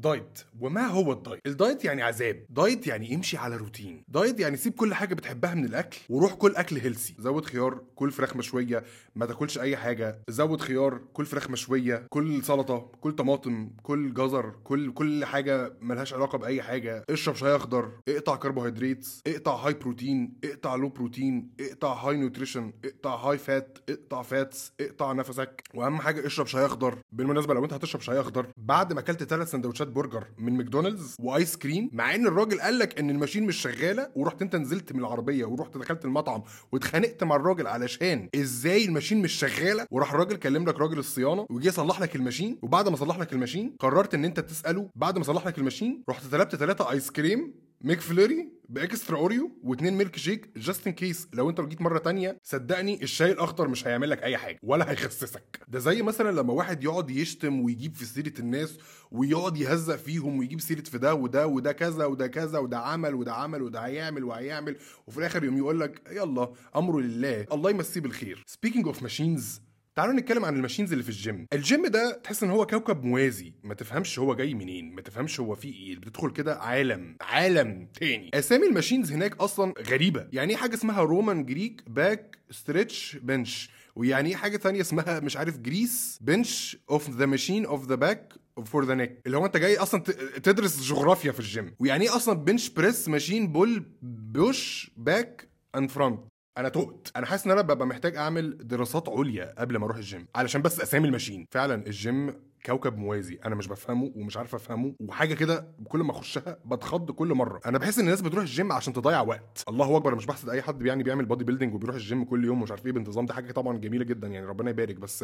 دايت وما هو الدايت الدايت يعني عذاب دايت يعني امشي على روتين دايت يعني سيب كل حاجه بتحبها من الاكل وروح كل اكل هيلسي زود خيار كل فراخ مشويه ما تاكلش اي حاجه زود خيار كل فراخ مشويه كل سلطه كل طماطم كل جزر كل كل حاجه ملهاش علاقه باي حاجه اشرب شاي اخضر اقطع كربوهيدرات اقطع هاي بروتين اقطع لو بروتين اقطع هاي نيوتريشن اقطع هاي فات اقطع فاتس اقطع نفسك واهم حاجه اشرب شاي اخضر بالمناسبه لو انت هتشرب شاي اخضر بعد ما اكلت ثلاث سندوتشات برجر من ماكدونالدز وايس كريم مع ان الراجل قال لك ان الماشين مش شغاله ورحت انت نزلت من العربيه ورحت دخلت المطعم واتخانقت مع الراجل علشان ازاي الماشين مش شغاله وراح الراجل كلم لك راجل الصيانه وجه يصلح لك الماشين وبعد ما صلح لك الماشين قررت ان انت تساله بعد ما صلح لك الماشين رحت طلبت ثلاثه ايس كريم ميك فلوري باكسترا اوريو واتنين ميلك شيك جاست ان كيس لو انت جيت مره تانية صدقني الشاي الاخضر مش هيعمل لك اي حاجه ولا هيخسسك ده زي مثلا لما واحد يقعد يشتم ويجيب في سيره الناس ويقعد يهزق فيهم ويجيب سيره في ده وده وده كذا وده كذا وده عمل وده عمل وده هيعمل وهيعمل وفي الاخر يوم يقول لك يلا امره لله الله يمسيه بالخير سبيكينج اوف ماشينز تعالوا نتكلم عن الماشينز اللي في الجيم الجيم ده تحس ان هو كوكب موازي ما تفهمش هو جاي منين ما تفهمش هو فيه ايه بتدخل كده عالم عالم تاني اسامي الماشينز هناك اصلا غريبه يعني ايه حاجه اسمها رومان جريك باك ستريتش بنش ويعني ايه حاجه ثانيه اسمها مش عارف جريس بنش اوف ذا ماشين اوف ذا باك فور ذا نيك اللي هو انت جاي اصلا ت- تدرس جغرافيا في الجيم ويعني ايه اصلا بنش بريس ماشين بول بوش باك اند فرونت انا تهت انا حاسس ان انا ببقى محتاج اعمل دراسات عليا قبل ما اروح الجيم علشان بس اسامي الماشين فعلا الجيم كوكب موازي انا مش بفهمه ومش عارف افهمه وحاجه كده كل ما اخشها بتخض كل مره انا بحس ان الناس بتروح الجيم عشان تضيع وقت الله اكبر أنا مش بحسد اي حد يعني بيعمل بودي بيلدينج وبيروح الجيم كل يوم ومش عارف ايه بانتظام دي حاجه طبعا جميله جدا يعني ربنا يبارك بس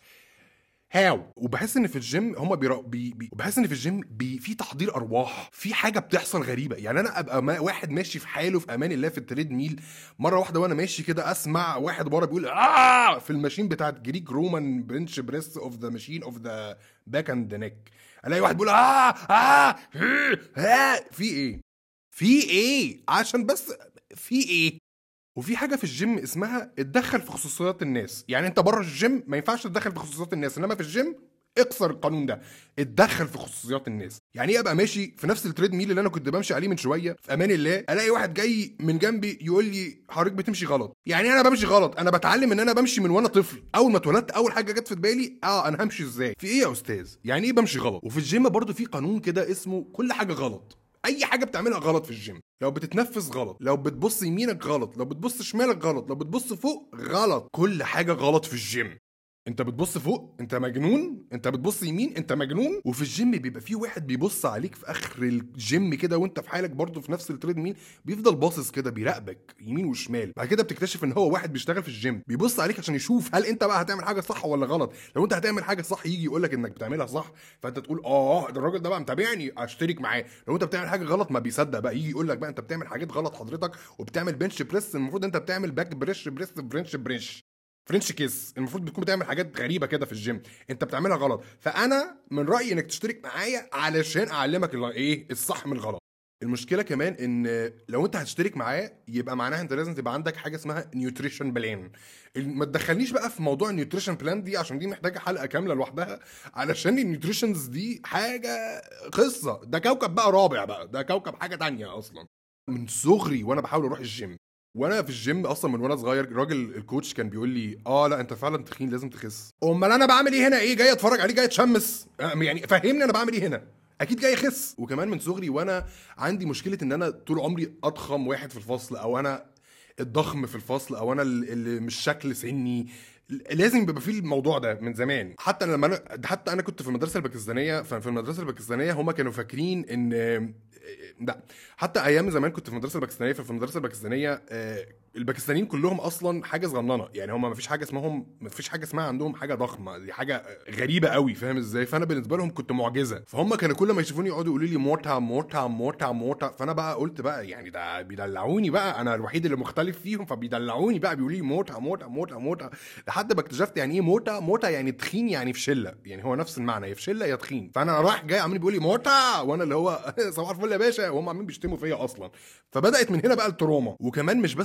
هاو وبحس ان في الجيم هما بيرا... بي... بي... وبحس ان في الجيم بي... في تحضير ارواح في حاجه بتحصل غريبه يعني انا ابقى ما... واحد ماشي في حاله في امان الله في التريد ميل مره واحده وانا ماشي كده اسمع واحد ورا بيقول اه في الماشين بتاعت جريك رومان برنش بريس اوف ذا ماشين اوف ذا باك اند نيك الاقي واحد بيقول اه اه ها في ايه في ايه عشان بس في ايه وفي حاجه في الجيم اسمها اتدخل في خصوصيات الناس يعني انت بره الجيم ما ينفعش تتدخل في خصوصيات الناس انما في الجيم اكسر القانون ده اتدخل في خصوصيات الناس يعني ايه ابقى ماشي في نفس التريد ميل اللي انا كنت بمشي عليه من شويه في امان الله الاقي واحد جاي من جنبي يقول لي حضرتك بتمشي غلط يعني انا بمشي غلط انا بتعلم ان انا بمشي من وانا طفل اول ما اتولدت اول حاجه جت في بالي اه انا همشي ازاي في ايه يا استاذ يعني ايه بمشي غلط وفي الجيم برضو في قانون كده اسمه كل حاجه غلط اي حاجه بتعملها غلط في الجيم لو بتتنفس غلط لو بتبص يمينك غلط لو بتبص شمالك غلط لو بتبص فوق غلط كل حاجه غلط في الجيم انت بتبص فوق انت مجنون انت بتبص يمين انت مجنون وفي الجيم بيبقى في واحد بيبص عليك في اخر الجيم كده وانت في حالك برضه في نفس التريد ميل بيفضل باصص كده بيراقبك يمين وشمال بعد كده بتكتشف ان هو واحد بيشتغل في الجيم بيبص عليك عشان يشوف هل انت بقى هتعمل حاجه صح ولا غلط لو انت هتعمل حاجه صح يجي يقول لك انك بتعملها صح فانت تقول اه ده الراجل ده بقى متابعني اشترك معاه لو انت بتعمل حاجه غلط ما بيصدق بقى يجي يقول لك بقى انت بتعمل حاجات غلط حضرتك وبتعمل بنش بريس المفروض انت بتعمل باك بريش بريس برنش بريش فرنش كيس المفروض بتكون بتعمل حاجات غريبه كده في الجيم انت بتعملها غلط فانا من رايي انك تشترك معايا علشان اعلمك ال- ايه الصح من الغلط المشكله كمان ان لو انت هتشترك معايا يبقى معناها انت لازم تبقى عندك حاجه اسمها نيوتريشن بلان ما تدخلنيش بقى في موضوع النيوتريشن بلان دي عشان دي محتاجه حلقه كامله لوحدها علشان النيوتريشنز دي حاجه قصه ده كوكب بقى رابع بقى ده كوكب حاجه تانية اصلا من صغري وانا بحاول اروح الجيم وانا في الجيم اصلا من وانا صغير الراجل الكوتش كان بيقول لي اه لا انت فعلا تخين لازم تخس امال انا بعمل ايه هنا ايه جاي اتفرج عليه جاي اتشمس آه، يعني فهمني انا بعمل ايه هنا اكيد جاي اخس وكمان من صغري وانا عندي مشكله ان انا طول عمري اضخم واحد في الفصل او انا الضخم في الفصل او انا ال- اللي مش شكل سني لازم بيبقى فيه الموضوع ده من زمان حتى لما انا حتى انا كنت في المدرسه الباكستانيه ففي المدرسه الباكستانيه هم كانوا فاكرين ان لا حتى ايام زمان كنت في المدرسه الباكستانيه ففي المدرسه الباكستانيه آه، الباكستانيين كلهم اصلا حاجه صغننه يعني هم ما فيش حاجه اسمهم ما فيش حاجه اسمها عندهم حاجه ضخمه دي حاجه غريبه قوي فاهم ازاي فانا بالنسبه لهم كنت معجزه فهم كانوا كل ما يشوفوني يقعدوا يقولوا لي موتا موتا موتا موتا فانا بقى قلت بقى يعني ده بيدلعوني بقى انا الوحيد اللي مختلف فيهم فبيدلعوني بقى بيقولوا لي موتا موتا موتا موتا لحد ما اكتشفت يعني ايه موتا موتا يعني تخين يعني في شله يعني هو نفس المعنى يا في شله يا تخين فانا رايح جاي عمال بيقول لي موتا وانا اللي هو صباح الفل يا باشا وهم عاملين بيشتموا فيا اصلا فبدات من هنا بقى التروما وكمان مش بس تروما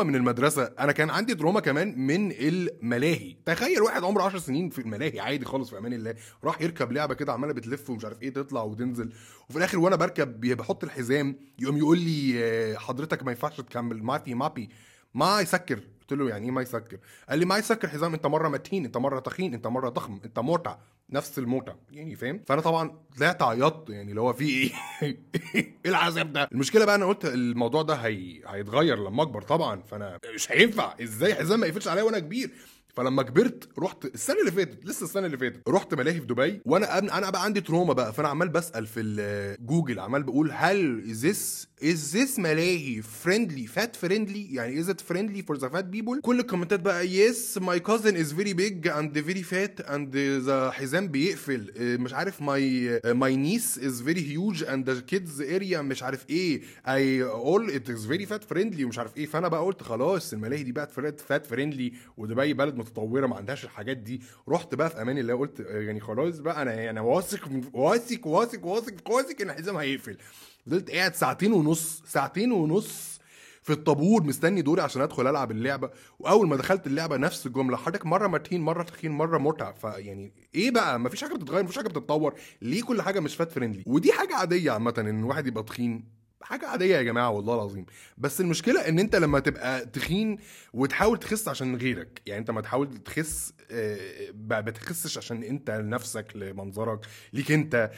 من المدرسه انا كان عندي تروما كمان من الملاهي تخيل واحد عمره 10 سنين في الملاهي عادي خالص في امان الله راح يركب لعبه كده عماله بتلف ومش عارف ايه تطلع وتنزل وفي الاخر وانا بركب بحط الحزام يقوم يقول لي آه، حضرتك ما ينفعش تكمل ما في مابي ما يسكر قلت له يعني ايه ما يسكر قال لي ما يسكر حزام انت مره متين انت مره تخين انت مره ضخم انت موتع نفس الموتع يعني فاهم فانا طبعا طلعت عيطت يعني اللي هو في ايه ايه العذاب ده المشكله بقى انا قلت الموضوع ده هي... هيتغير لما اكبر طبعا فانا مش هينفع ازاي حزام ما يقفلش عليا وانا كبير فلما كبرت رحت السنه اللي فاتت لسه السنه اللي فاتت رحت ملاهي في دبي وانا انا بقى عندي تروما بقى فانا عمال بسال في جوجل عمال بقول هل ذس از ذس ملاهي فريندلي فات فريندلي يعني از ات فريندلي فور ذا فات بيبول كل الكومنتات بقى يس ماي كازن از فيري بيج اند فيري فات اند ذا حزام بيقفل آه، مش عارف ماي ماي نيس از فيري هيوج اند ذا كيدز اريا مش عارف ايه اي اول ات از فيري فات فريندلي ومش عارف ايه فانا بقى قلت خلاص الملاهي دي بقت فات فريندلي ودبي بلد متطوره ما عندهاش الحاجات دي رحت بقى في امان الله قلت آه، يعني خلاص بقى انا يعني واثق واثق واثق واثق واثق ان الحزام هيقفل فضلت قاعد ساعتين ونص ساعتين ونص في الطابور مستني دوري عشان ادخل العب اللعبه واول ما دخلت اللعبه نفس الجمله حضرتك مره متين مره تخين مره متعب فيعني ايه بقى مفيش حاجه بتتغير مفيش حاجه بتتطور ليه كل حاجه مش فات فريندلي ودي حاجه عاديه عامه ان الواحد يبقى تخين حاجة عادية يا جماعة والله العظيم بس المشكلة ان انت لما تبقى تخين وتحاول تخس عشان غيرك يعني انت ما تحاول تخس آه، ما بتخسش عشان انت لنفسك لمنظرك ليك انت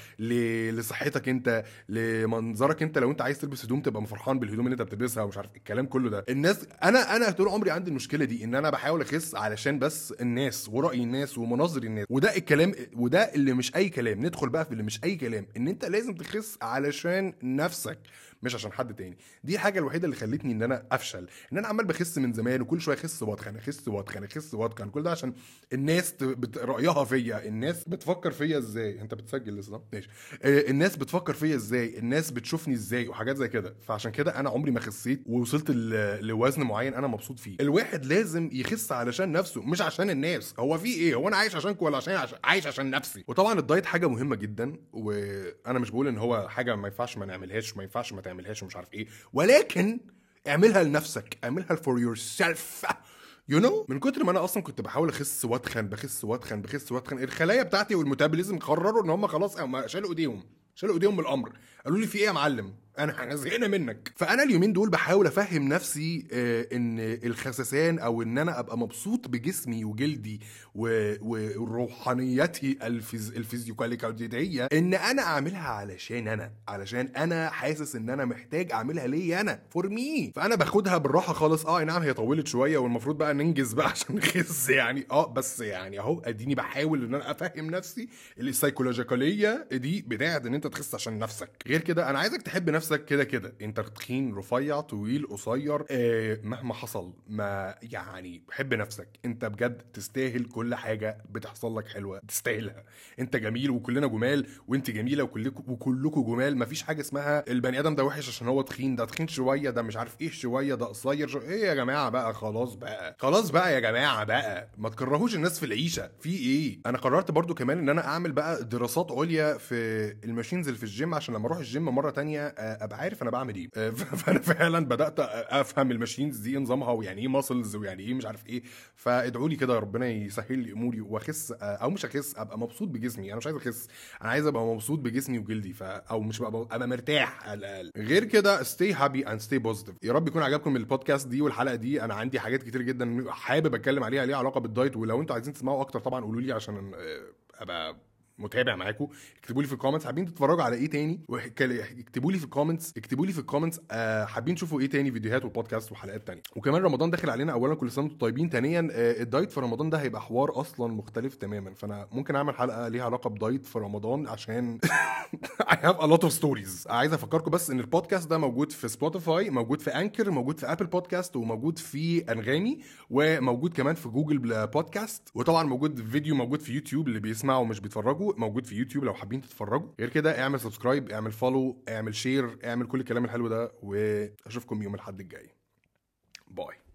لصحتك انت لمنظرك انت لو انت عايز تلبس هدوم تبقى فرحان بالهدوم اللي انت بتلبسها ومش عارف الكلام كله ده الناس انا انا طول عمري عندي المشكله دي ان انا بحاول اخس علشان بس الناس وراي الناس ومناظر الناس وده الكلام وده اللي مش اي كلام ندخل بقى في اللي مش اي كلام ان انت لازم تخس علشان نفسك مش عشان حد تاني دي الحاجه الوحيده اللي خلتني ان انا افشل ان انا عمال بخس من زمان وكل شويه اخس واتخن اخس واتخن اخس واتخن كل ده عشان الناس بت... رايها فيا الناس بتفكر فيا ازاي انت بتسجل لسه ماشي آه الناس بتفكر فيا ازاي الناس بتشوفني ازاي وحاجات زي كده فعشان كده انا عمري ما خسيت ووصلت ل... لوزن معين انا مبسوط فيه الواحد لازم يخس علشان نفسه مش عشان الناس هو في ايه هو انا عايش عشانكم ولا عشان عايش عشان نفسي وطبعا الدايت حاجه مهمه جدا وانا مش بقول ان هو حاجه ما ينفعش ما نعملهاش ما ينفعش ما تعملهاش ومش عارف ايه ولكن اعملها لنفسك اعملها فور يور سيلف يو نو من كتر ما انا اصلا كنت بحاول اخس واتخن بخس واتخن بخس واتخن الخلايا بتاعتي والميتابوليزم قرروا ان هم خلاص شالوا ايديهم شالوا ايديهم من الامر قالوا لي في ايه يا معلم انا احنا زهقنا منك فانا اليومين دول بحاول افهم نفسي آه ان الخسسان او ان انا ابقى مبسوط بجسمي وجلدي وروحانيتي الفيز الفيزيوكاليكالديديه ان انا اعملها علشان انا علشان انا حاسس ان انا محتاج اعملها ليا انا فور مي فانا باخدها بالراحه خالص اه نعم هي طولت شويه والمفروض بقى ننجز بقى عشان نخس يعني اه بس يعني اهو اديني بحاول ان انا افهم نفسي السيكولوجيكاليه دي بتاعت ان انت تخس عشان نفسك غير كده انا عايزك تحب نفسك نفسك كده كده انت تخين رفيع طويل قصير آه مهما حصل ما يعني حب نفسك انت بجد تستاهل كل حاجه بتحصل لك حلوه تستاهلها انت جميل وكلنا جمال وانت جميله وكلكم وكلكم جمال مفيش حاجه اسمها البني ادم ده وحش عشان هو تخين ده تخين شويه ده مش عارف ايه شويه ده قصير شو... ايه يا جماعه بقى خلاص بقى خلاص بقى يا جماعه بقى ما تكرهوش الناس في العيشه في ايه انا قررت برضو كمان ان انا اعمل بقى دراسات عليا في الماشينز اللي في الجيم عشان لما اروح الجيم مره تانية آه، ابقى عارف انا بعمل ايه آه، فانا فعلا بدات افهم الماشينز دي نظامها ويعني ايه ماسلز ويعني ايه مش عارف ايه فادعوا لي كده ربنا يسهل لي اموري واخس آه، او مش اخس ابقى مبسوط بجسمي انا مش عايز اخس انا عايز ابقى مبسوط بجسمي وجلدي ف او مش ابقى ابقى مرتاح على الاقل غير كده stay happy and stay positive يا رب يكون عجبكم البودكاست دي والحلقه دي انا عندي حاجات كتير جدا حابب اتكلم عليها ليها علاقه بالدايت ولو انتوا عايزين تسمعوا اكتر طبعا قولوا لي عشان آه، ابقى متابع معاكم اكتبوا لي في الكومنتس حابين تتفرجوا على ايه تاني اكتبوا لي في الكومنتس اكتبوا لي في الكومنتس آه حابين تشوفوا ايه تاني فيديوهات وبودكاست وحلقات تانية وكمان رمضان داخل علينا اولا كل سنه وانتم طيبين ثانيا آه الدايت في رمضان ده هيبقى حوار اصلا مختلف تماما فانا ممكن اعمل حلقه ليها علاقه بدايت في رمضان عشان I have a lot of stories عايز افكركم بس ان البودكاست ده موجود في سبوتيفاي موجود في انكر موجود في ابل بودكاست وموجود في انغامي وموجود كمان في جوجل بودكاست وطبعا موجود فيديو موجود في يوتيوب اللي بيسمعوا ومش بيتفرجوا موجود في يوتيوب لو حابين تتفرجوا غير كده اعمل سبسكرايب اعمل فولو اعمل شير اعمل كل الكلام الحلو ده واشوفكم يوم الاحد الجاي باي